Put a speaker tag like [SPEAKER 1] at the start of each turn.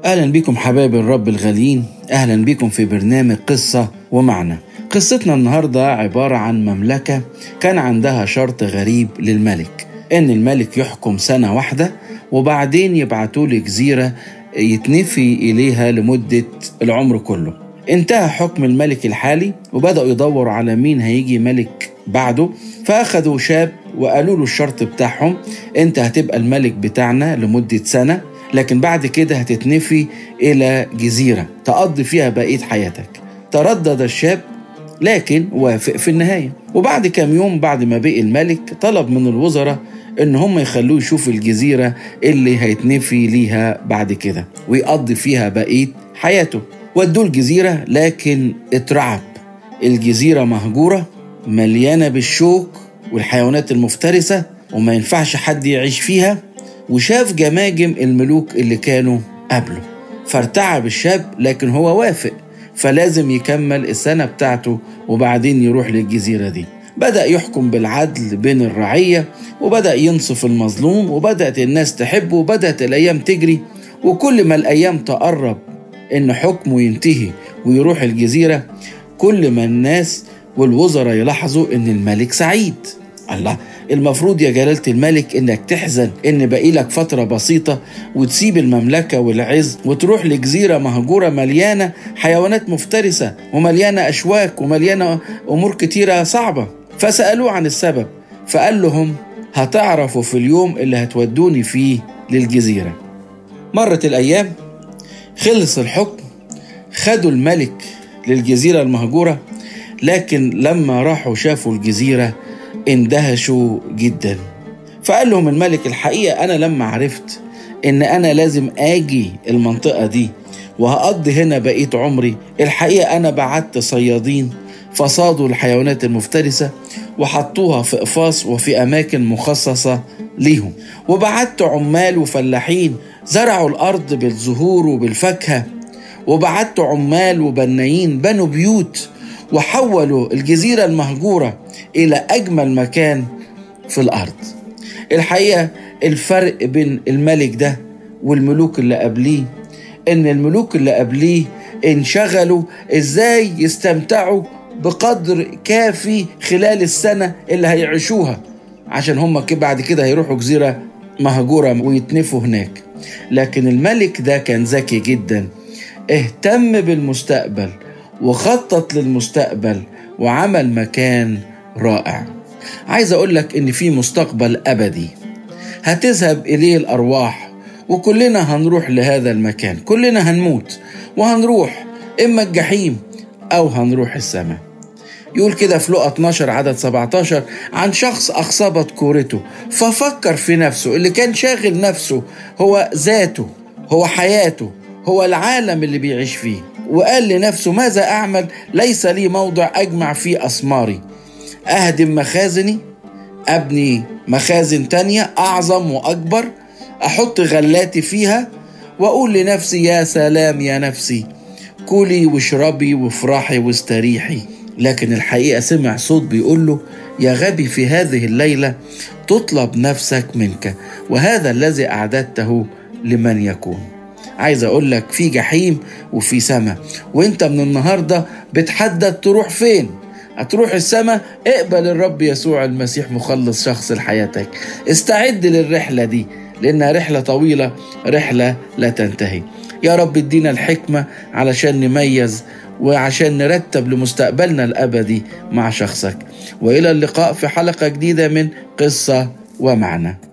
[SPEAKER 1] أهلا بكم حبايب الرب الغاليين أهلا بكم في برنامج قصة ومعنى قصتنا النهاردة عبارة عن مملكة كان عندها شرط غريب للملك إن الملك يحكم سنة واحدة وبعدين يبعتوا له جزيرة يتنفي إليها لمدة العمر كله انتهى حكم الملك الحالي وبدأوا يدوروا على مين هيجي ملك بعده فأخذوا شاب وقالوا له الشرط بتاعهم انت هتبقى الملك بتاعنا لمدة سنة لكن بعد كده هتتنفي إلى جزيرة تقضي فيها بقية حياتك تردد الشاب لكن وافق في النهاية وبعد كام يوم بعد ما بقي الملك طلب من الوزراء ان هم يخلوه يشوف الجزيرة اللي هيتنفي ليها بعد كده ويقضي فيها بقية حياته ودوه الجزيرة لكن اترعب الجزيرة مهجورة مليانة بالشوك والحيوانات المفترسة وما ينفعش حد يعيش فيها وشاف جماجم الملوك اللي كانوا قبله فارتعب الشاب لكن هو وافق فلازم يكمل السنة بتاعته وبعدين يروح للجزيرة دي بدأ يحكم بالعدل بين الرعية وبدأ ينصف المظلوم وبدأت الناس تحبه وبدأت الأيام تجري وكل ما الأيام تقرب إن حكمه ينتهي ويروح الجزيرة كل ما الناس والوزراء يلاحظوا إن الملك سعيد الله المفروض يا جلالة الملك انك تحزن ان باقي لك فترة بسيطة وتسيب المملكة والعز وتروح لجزيرة مهجورة مليانة حيوانات مفترسة ومليانة أشواك ومليانة أمور كتيرة صعبة فسألوه عن السبب فقال لهم هتعرفوا في اليوم اللي هتودوني فيه للجزيرة مرت الأيام خلص الحكم خدوا الملك للجزيرة المهجورة لكن لما راحوا شافوا الجزيرة اندهشوا جدا فقال لهم الملك الحقيقة أنا لما عرفت إن أنا لازم آجي المنطقة دي وهقضي هنا بقية عمري الحقيقة أنا بعت صيادين فصادوا الحيوانات المفترسة وحطوها في قفاص وفي أماكن مخصصة ليهم وبعت عمال وفلاحين زرعوا الأرض بالزهور وبالفاكهة وبعت عمال وبنايين بنوا بيوت وحولوا الجزيرة المهجورة إلى أجمل مكان في الأرض الحقيقة الفرق بين الملك ده والملوك اللي قبليه إن الملوك اللي قبليه انشغلوا إزاي يستمتعوا بقدر كافي خلال السنة اللي هيعيشوها عشان هم بعد كده هيروحوا جزيرة مهجورة ويتنفوا هناك لكن الملك ده كان ذكي جدا اهتم بالمستقبل وخطط للمستقبل وعمل مكان رائع عايز اقول لك ان في مستقبل ابدي هتذهب اليه الارواح وكلنا هنروح لهذا المكان كلنا هنموت وهنروح اما الجحيم او هنروح السماء يقول كده في لقى 12 عدد 17 عن شخص أخصبت كورته ففكر في نفسه اللي كان شاغل نفسه هو ذاته هو حياته هو العالم اللي بيعيش فيه وقال لنفسه ماذا أعمل ليس لي موضع أجمع فيه أسماري أهدم مخازني أبني مخازن تانية أعظم وأكبر أحط غلاتي فيها وأقول لنفسي يا سلام يا نفسي كلي واشربي وافرحي واستريحي لكن الحقيقة سمع صوت بيقول له يا غبي في هذه الليلة تطلب نفسك منك وهذا الذي أعددته لمن يكون عايز أقول لك في جحيم وفي سماء وانت من النهاردة بتحدد تروح فين هتروح السماء اقبل الرب يسوع المسيح مخلص شخص لحياتك استعد للرحلة دي لأنها رحلة طويلة رحلة لا تنتهي يا رب ادينا الحكمة علشان نميز وعشان نرتب لمستقبلنا الأبدي مع شخصك وإلى اللقاء في حلقة جديدة من قصة ومعنى